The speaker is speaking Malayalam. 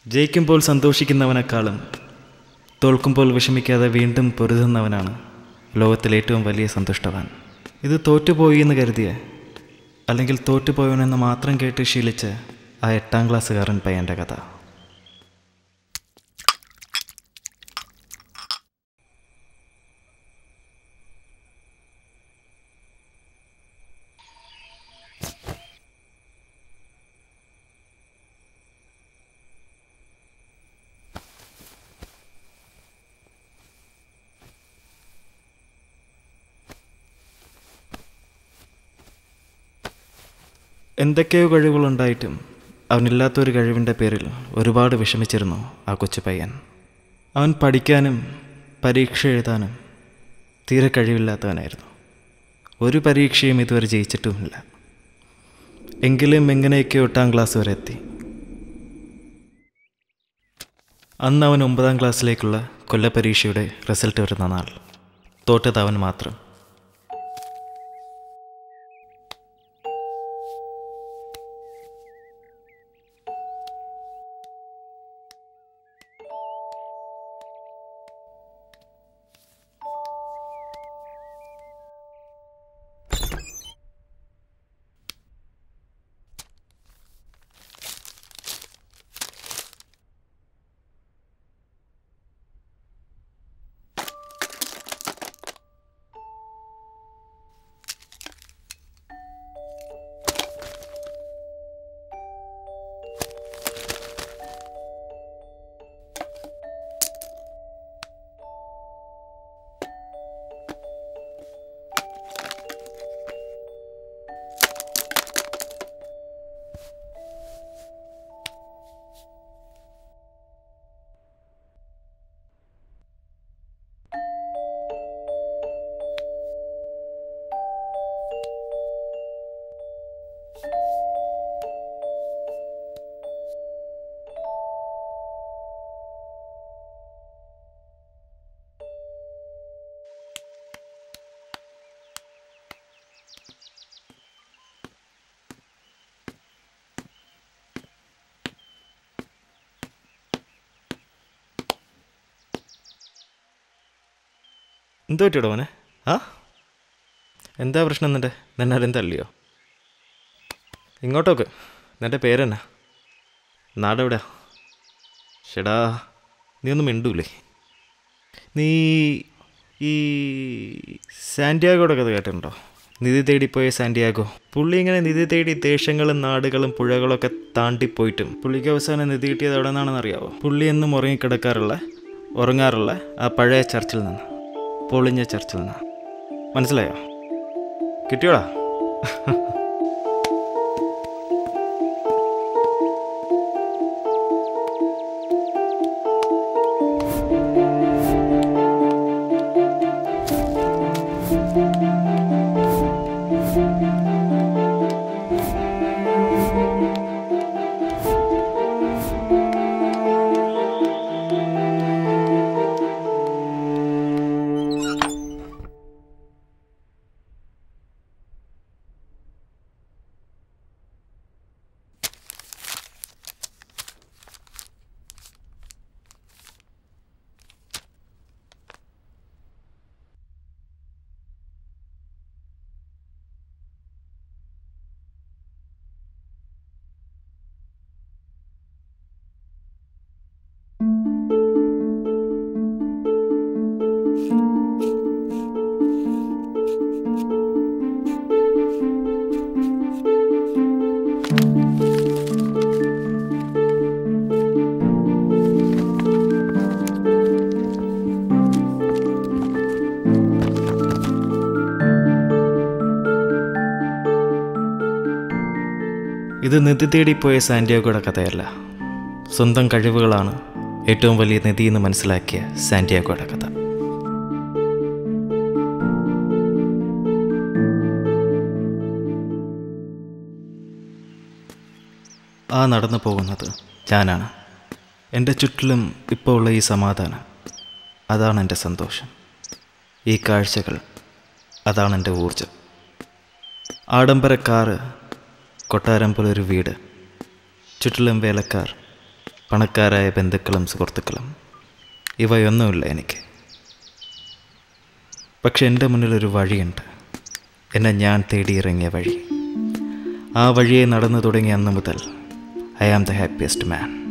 ജയിക്കുമ്പോൾ സന്തോഷിക്കുന്നവനേക്കാളും തോൽക്കുമ്പോൾ വിഷമിക്കാതെ വീണ്ടും പൊരുതുന്നവനാണ് ലോകത്തിലെ ഏറ്റവും വലിയ സന്തുഷ്ടവാൻ ഇത് തോറ്റുപോയി എന്ന് കരുതിയ അല്ലെങ്കിൽ തോറ്റുപോയവനെന്ന് മാത്രം കേട്ട് ശീലിച്ച് ആ എട്ടാം ക്ലാസ്സുകാരൻ പയ്യൻ്റെ കഥ എന്തൊക്കെയോ കഴിവുകളുണ്ടായിട്ടും അവനില്ലാത്തൊരു കഴിവിൻ്റെ പേരിൽ ഒരുപാട് വിഷമിച്ചിരുന്നു ആ കൊച്ചു പയ്യൻ അവൻ പഠിക്കാനും പരീക്ഷ എഴുതാനും തീരെ കഴിവില്ലാത്തവനായിരുന്നു ഒരു പരീക്ഷയും ഇതുവരെ ജയിച്ചിട്ടുമില്ല എങ്കിലും എങ്ങനെയൊക്കെ എട്ടാം ക്ലാസ് വരെ എത്തി അന്ന് അവൻ ഒമ്പതാം ക്ലാസ്സിലേക്കുള്ള കൊല്ലപരീക്ഷയുടെ റിസൾട്ട് വരുന്ന നാൾ തോറ്റത് അവൻ മാത്രം എന്തോ പറ്റിയോടോ മോനെ ആ എന്താ പ്രശ്നം നിൻ്റെ നിന്നെ ആരും തള്ളിയോ ഇങ്ങോട്ടോക്ക് നിൻ്റെ പേരെന്നാ നാടെവിടെയാ ഷെടാ നീ ഒന്നും മിണ്ടൂലേ നീ ഈ സാന്റിയാഗോയുടെ കഥ കേട്ടിട്ടുണ്ടോ നിധി തേടിപ്പോയ സാന്റിയാഗോ പുള്ളി ഇങ്ങനെ നിധി തേടി ദേശങ്ങളും നാടുകളും പുഴകളൊക്കെ താണ്ടിപ്പോയിട്ടും പുള്ളിക്ക് അവസാനം നിധി കിട്ടിയത് എവിടെ നിന്നാണെന്ന് അറിയാവോ പുള്ളി എന്നും ഉറങ്ങിക്കിടക്കാറുള്ള ഉറങ്ങാറുള്ള ആ പഴയ ചർച്ചിൽ നിന്ന് പൊളിഞ്ഞ ചർച്ചിൽ നിന്ന് മനസ്സിലായോ കിട്ടിയോടാ ഇത് നിധി തേടിപ്പോയ സാന്റിയാഗോയുടെ കഥയല്ല സ്വന്തം കഴിവുകളാണ് ഏറ്റവും വലിയ നിധി എന്ന് മനസ്സിലാക്കിയ സാന്റിയാഗോയുടെ കഥ ആ നടന്നു പോകുന്നത് ഞാനാണ് എൻ്റെ ചുറ്റിലും ഇപ്പോൾ ഉള്ള ഈ സമാധാനം അതാണ് എൻ്റെ സന്തോഷം ഈ കാഴ്ചകൾ അതാണ് എൻ്റെ ഊർജം ആഡംബര കാറ് കൊട്ടാരം പോലെ ഒരു വീട് ചുറ്റിലും വേലക്കാർ പണക്കാരായ ബന്ധുക്കളും സുഹൃത്തുക്കളും ഇവയൊന്നുമില്ല എനിക്ക് പക്ഷെ എൻ്റെ മുന്നിലൊരു വഴിയുണ്ട് എന്നെ ഞാൻ തേടിയിറങ്ങിയ വഴി ആ വഴിയെ നടന്നു തുടങ്ങിയ അന്ന് മുതൽ I am the happiest man